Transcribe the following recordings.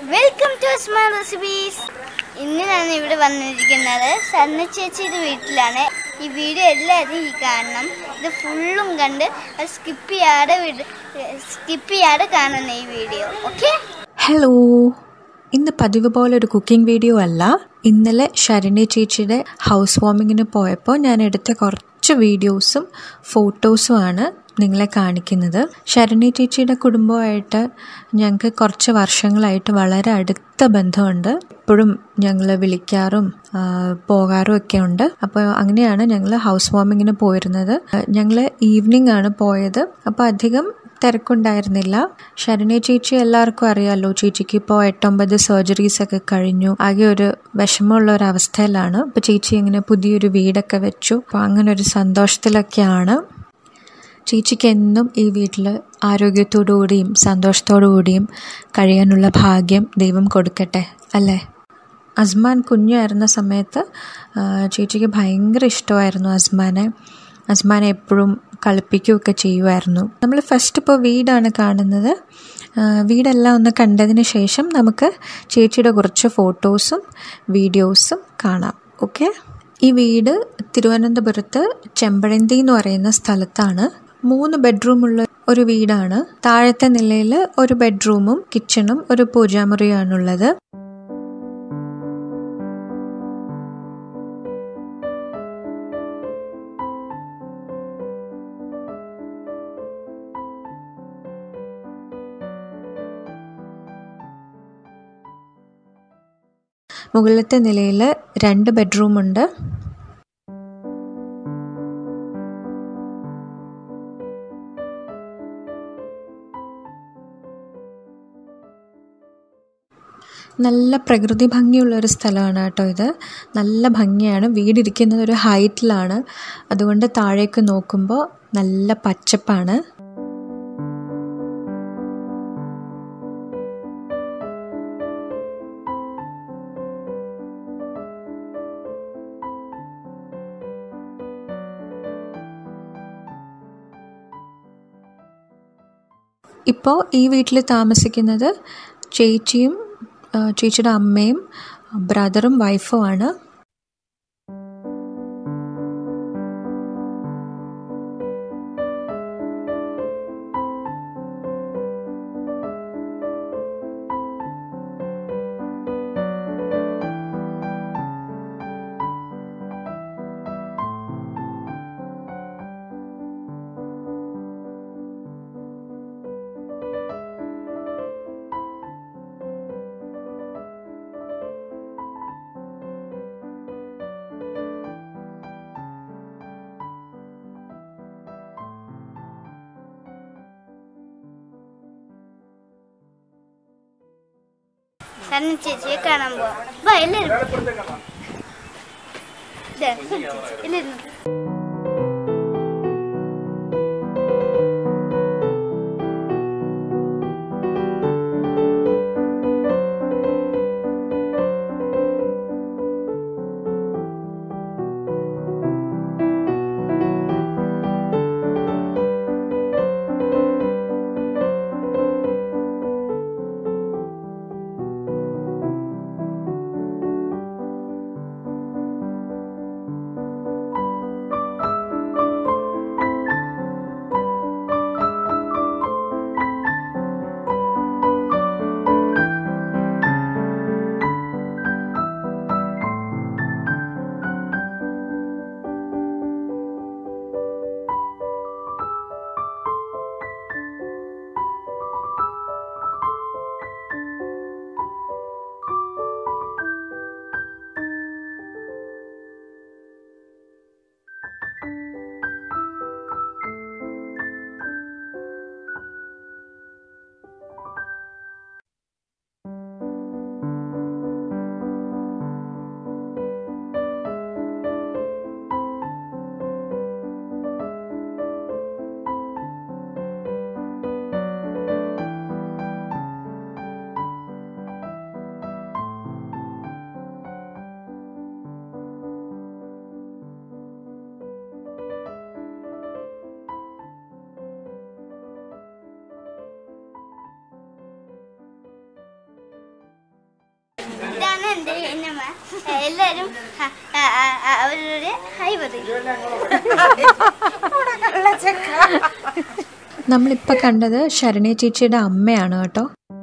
welcome to small recipes ഇന്ന് ഞാൻ ഇവിടെ വന്നിരിക്കുന്നത് സന്ന ചേച്ചിയുടെ വീട്ടിലാണ് ഈ വീഡിയോ എല്ലാവരും ഈ കാണണം ഇത് ഫുള്ളും കണ്ട് സ്കിപ്പ് ചെയ്യാതെ സ്കിപ്പ് ചെയ്യാതെ കാണണം ഈ വീഡിയോ ഓക്കെ ഹലോ ഇന്ന് പതിവ് പോലെ ഒരു കുക്കിംഗ് വീഡിയോ അല്ല ഇന്നലെ ശരണി ചേച്ചിയുടെ ഹൗസ് വാമിങ്ങിന് പോയപ്പോൾ ഞാൻ എടുത്ത കുറച്ച് വീഡിയോസും ഫോട്ടോസുമാണ് നിങ്ങളെ കാണിക്കുന്നത് ശരണി ചേച്ചിയുടെ കുടുംബമായിട്ട് ഞങ്ങൾക്ക് കുറച്ച് വർഷങ്ങളായിട്ട് വളരെ അടുത്ത ബന്ധമുണ്ട് എപ്പോഴും ഞങ്ങൾ വിളിക്കാറും ആ, പോകാറും ഒക്കെ ഉണ്ട് അപ്പോൾ അങ്ങനെയാണ് ഞങ്ങൾ ഹൗസ് വാമിങ്ങിന് പോയിരുന്നത് ഞങ്ങൾ ഈവനിങ് ആണ് പോയത് അപ്പോൾ അധികം തിരക്കുണ്ടായിരുന്നില്ല ശരണി ചേച്ചി എല്ലാവർക്കും അറിയാമല്ലോ ചേച്ചിക്ക് ഇപ്പോൾ എട്ടൊമ്പത് സർജറീസ് ഒക്കെ കഴിഞ്ഞു ആകെ ഒരു വിഷമമുള്ള ഒരു അവസ്ഥയിലാണ് അപ്പോൾ ചേച്ചി ഇങ്ങനെ പുതിയൊരു വീടൊക്കെ വെച്ചു അപ്പോൾ അങ്ങനെ ഒരു സന്തോഷത്തിലൊക്കെയാണ് ചേച്ചിക്ക് എന്നും ഈ വീട്ടിൽ ആരോഗ്യത്തോടു കൂടിയും സന്തോഷത്തോടു കൂടിയും കഴിയാനുള്ള ഭാഗ്യം ദൈവം കൊടുക്കട്ടെ അല്ലേ അസ്മാൻ കുഞ്ഞായിരുന്ന സമയത്ത് ആ, ചേച്ചിക്ക് ഭയങ്കര ഇഷ്ടമായിരുന്നു അസ്മാനെ അസ്മാനെ എപ്പോഴും കളിപ്പിക്കുകയൊക്കെ ചെയ്യുമായിരുന്നു നമ്മൾ ഫസ്റ്റ് ഇപ്പോൾ വീടാണ് കാണുന്നത് ആ, വീടെല്ലാം ഒന്ന് കണ്ടതിന് ശേഷം നമുക്ക് ചേച്ചിയുടെ കുറച്ച് ഫോട്ടോസും വീഡിയോസും കാണാം ഓക്കെ ഈ വീട് തിരുവനന്തപുരത്ത് ചെമ്പഴന്തി എന്ന് പറയുന്ന സ്ഥലത്താണ് മൂന്ന് ബെഡ്റൂമുള്ള ഒരു വീടാണ് താഴത്തെ നിലയിൽ ഒരു ബെഡ്റൂമും കിച്ചണും ഒരു പൂജാമുറിയാണുള്ളത് മുകളിലത്തെ നിലയിൽ രണ്ട് ബെഡ്റൂമുണ്ട് നല്ല പ്രകൃതി ഭംഗിയുള്ള ഒരു സ്ഥലമാണ് കേട്ടോ ഇത് നല്ല ഭംഗിയാണ് വീടിരിക്കുന്നത് ഒരു ഹൈറ്റിലാണ് അതുകൊണ്ട് താഴേക്ക് നോക്കുമ്പോൾ നല്ല പച്ചപ്പാണ് ഇപ്പോൾ ഈ വീട്ടിൽ താമസിക്കുന്നത് ചേച്ചിയും ആ, ചേച്ചിയുടെ അമ്മയും ബ്രദറും വൈഫുമാണ് സന്ന ചേച്ചിയെ കാണാൻ പോവാം വാ എല്ലാവരും ദേ, എല്ലാവരും ദേ എന്നമ്മ എല്ലാരും ആ, ആ, ആ, ആ, അവരുടെ ഹൈ പറയും നമ്മളിപ്പോൾ കണ്ടത് ശരണി ചേച്ചിയുടെ അമ്മയാണ് കേട്ടോ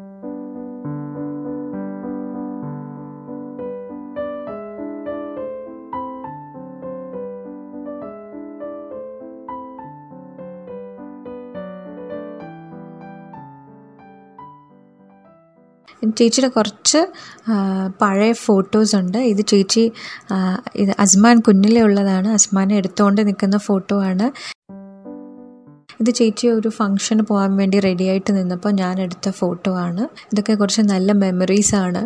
ചേച്ചിയുടെ കുറച്ച് ആ, പഴയ ഫോട്ടോസ് ഉണ്ട് ഇത് ചേച്ചി ആ, ഇത് അസ്മാൻ കുഞ്ഞിലെ ഉള്ളതാണ് അസ്മാനെ എടുത്തുകൊണ്ട് നിൽക്കുന്ന ഫോട്ടോ ആണ് ഇത് ചേച്ചി ഒരു ഫംഗ്ഷന് പോകാൻ വേണ്ടി റെഡി ആയിട്ട് നിന്നപ്പോൾ ഞാൻ എടുത്ത ഫോട്ടോ ആണ് ഇതൊക്കെ കുറച്ച് നല്ല മെമ്മറീസ് ആണ്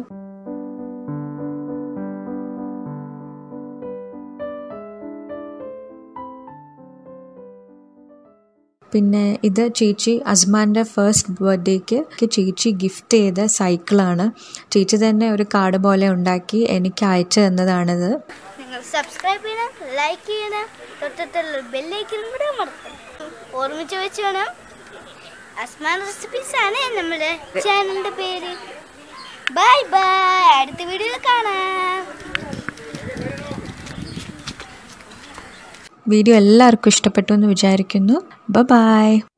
പിന്നെ ഇത് ചേച്ചി അസ്മാൻ്റെ ഫസ്റ്റ് ബർത്ത്ഡേക്ക് ചേച്ചി ഗിഫ്റ്റ് ചെയ്ത സൈക്കിളാണ് ചേച്ചി തന്നെ ഒരു കാർഡ് പോലെ ഉണ്ടാക്കി എനിക്ക് അയച്ചു തന്നതാണിത് നിങ്ങൾ സബ്സ്ക്രൈബ് ചെയ്യണം ലൈക്ക് ചെയ്യണം തൊട്ടടുത്തുള്ള ബെല്ലൈക്കനും കൂടെ അമർത്തണം ഓർമ്മിച്ച് വെച്ച് വേണം അസ്മാൻ റെസിപ്പീസ് ആണ് നമ്മുടെ ചാനലിന്റെ പേര് ബൈ ബൈ അടുത്ത വീഡിയോയിൽ കാണാം വീഡിയോ എല്ലാവർക്കും ഇഷ്ടപ്പെട്ടു എന്ന് വിചാരിക്കുന്നു ബ ബായ്